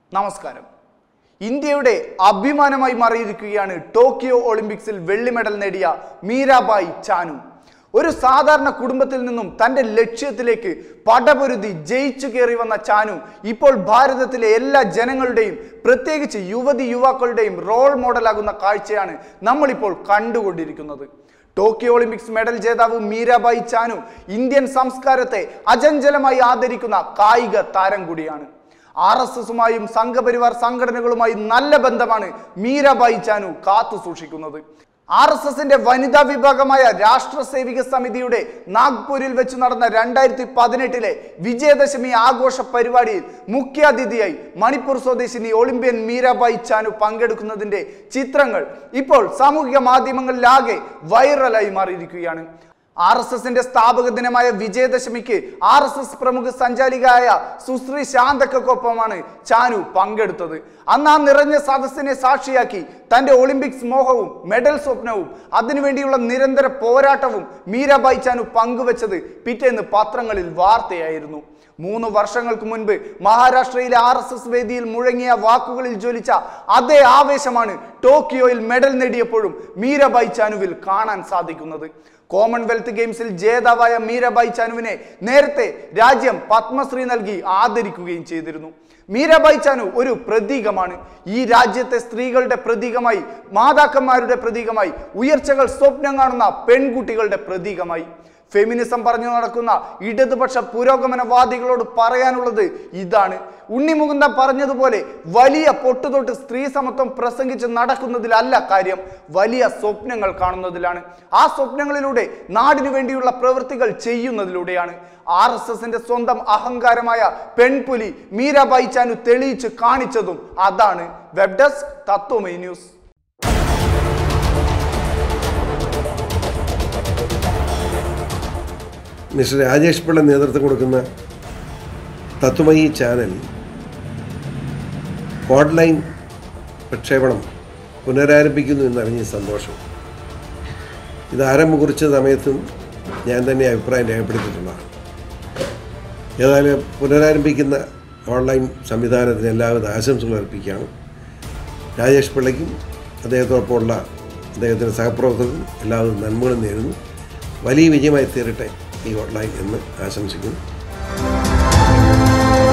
നമസ്കാരം ഇന്ത്യയുടെ അഭിമാനമായി മാറിയിരിക്കുകയാണ് ടോക്കിയോ ഒളിമ്പിക്സിൽ വെള്ളി മെഡൽ നേടിയ മീരാബായി ചാനു ഒരു സാധാരണ കുടുംബത്തിൽ നിന്നും തന്റെ ലക്ഷ്യത്തിലേക്ക് പടപൊരുതി ജയിച്ചു കയറി വന്ന ചാനു ഇപ്പോൾ ഭാരതത്തിലെ എല്ലാ ജനങ്ങളുടെയും പ്രത്യേകിച്ച് യുവതി യുവാക്കളുടെയും റോൾ മോഡലാകുന്ന കാഴ്ചയാണ് നമ്മളിപ്പോൾ കണ്ടുകൊണ്ടിരിക്കുന്നത് ടോക്കിയോ ഒളിമ്പിക്സ് മെഡൽ ജേതാവ് മീരാബായി ചാനു ഇന്ത്യൻ സംസ്കാരത്തെ അചഞ്ചലമായി ആദരിക്കുന്ന കായിക താരം കൂടിയാണ് ആർ എസ് എസുമായും സംഘപരിവാർ സംഘടനകളുമായി നല്ല ബന്ധമാണ് മീരാബായി ചാനു കാത്തു സൂക്ഷിക്കുന്നത് ആർ എസ് എസിന്റെ വനിതാ വിഭാഗമായ രാഷ്ട്ര സേവിക സമിതിയുടെ നാഗ്പൂരിൽ വെച്ച് നടന്ന രണ്ടായിരത്തി പതിനെട്ടിലെ വിജയദശമി ആഘോഷ പരിപാടിയിൽ മുഖ്യാതിഥിയായി മണിപ്പൂർ സ്വദേശിനി ഒളിമ്പ്യൻ മീരാബായി ചാനു പങ്കെടുക്കുന്നതിന്റെ ചിത്രങ്ങൾ ഇപ്പോൾ സാമൂഹിക മാധ്യമങ്ങളിലാകെ വൈറലായി മാറിയിരിക്കുകയാണ് ആർ എസ് എസിന്റെ സ്ഥാപക ദിനമായ വിജയദശമിക്ക് ആർ എസ് എസ് പ്രമുഖ സഞ്ചാരികയായ സുശ്രീ ശാന്തക്കൊപ്പമാണ് ചാനു പങ്കെടുത്തത് അന്ന് ആ നിറഞ്ഞ സദസ്സിനെ സാക്ഷിയാക്കി തന്റെ ഒളിമ്പിക്സ് മോഹവും മെഡൽ സ്വപ്നവും അതിനുവേണ്ടിയുള്ള നിരന്തര പോരാട്ടവും മീരാബായി ചാനു പങ്കുവച്ചത് പിറ്റേന്ന് പത്രങ്ങളിൽ വാർത്തയായിരുന്നു മൂന്ന് വർഷങ്ങൾക്ക് മുൻപ് മഹാരാഷ്ട്രയിലെ ആർ എസ് എസ് വേദിയിൽ മുഴങ്ങിയ വാക്കുകളിൽ ജ്വലിച്ച അതേ ആവേശമാണ് ടോക്കിയോയിൽ മെഡൽ നേടിയപ്പോഴും മീരാബായി ചാനുവിൽ കാണാൻ സാധിക്കുന്നത് കോമൺവെൽത്ത് ഗെയിംസിൽ ജേതാവായ മീരാബായി ചാനുവിനെ നേരത്തെ രാജ്യം പത്മശ്രീ നൽകി ആദരിക്കുകയും ചെയ്തിരുന്നു മീരാബായി ചാനു ഒരു പ്രതീകമാണ് ഈ രാജ്യത്തെ സ്ത്രീകളുടെ പ്രതീകമായി മാതാക്കന്മാരുടെ പ്രതീകമായി ഉയർച്ചകൾ സ്വപ്നം കാണുന്ന പെൺകുട്ടികളുടെ പ്രതീകമായി ഫെമിനിസം പറഞ്ഞു നടക്കുന്ന ഇടതുപക്ഷ പുരോഗമനവാദികളോട് പറയാനുള്ളത് ഇതാണ് ഉണ്ണിമുകുന്ദ പറഞ്ഞതുപോലെ വലിയ പൊട്ടുതൊട്ട് സ്ത്രീ സമത്വം പ്രസംഗിച്ച് നടക്കുന്നതിലല്ല കാര്യം വലിയ സ്വപ്നങ്ങൾ കാണുന്നതിലാണ് ആ സ്വപ്നങ്ങളിലൂടെ നാടിനു വേണ്ടിയുള്ള പ്രവൃത്തികൾ ചെയ്യുന്നതിലൂടെയാണ് ആർ എസ് എസിന്റെ സ്വന്തം അഹങ്കാരമായ പെൺപുലി മീരാബായി ചാനു തെളിയിച്ച് കാണിച്ചതും അതാണ് web desk Tattvamayi news mister Rajesh Pillai നേതൃത്വം കൊടുക്കുന്ന തത്വമയി ചാനൽ ഓൺലൈൻ പ്രക്ഷേപണം പുനരാരംഭിക്കുന്നു എന്നറിഞ്ഞ സന്തോഷം ഇത് ആരംഭം കുറിച്ച സമയത്തും ഞാൻ തന്നെ അഭിപ്രായം രേഖപ്പെടുത്തിയിട്ടുള്ളതാണ് ഏതായാലും പുനരാരംഭിക്കുന്ന ഓൺലൈൻ സംവിധാനത്തിന് എല്ലാവിധ ആശംസകൾ അർപ്പിക്കുകയാണ് രാജേഷ് പിള്ളയ്ക്കും അദ്ദേഹത്തോടൊപ്പമുള്ള അദ്ദേഹത്തിൻ്റെ സഹപ്രവർത്തകർക്കും എല്ലാവിധ നന്മകളും നേരുന്നു വലിയ വിജയമായി തീരട്ടെ ഈ ഓൺലൈൻ എന്ന് ആശംസിക്കുന്നു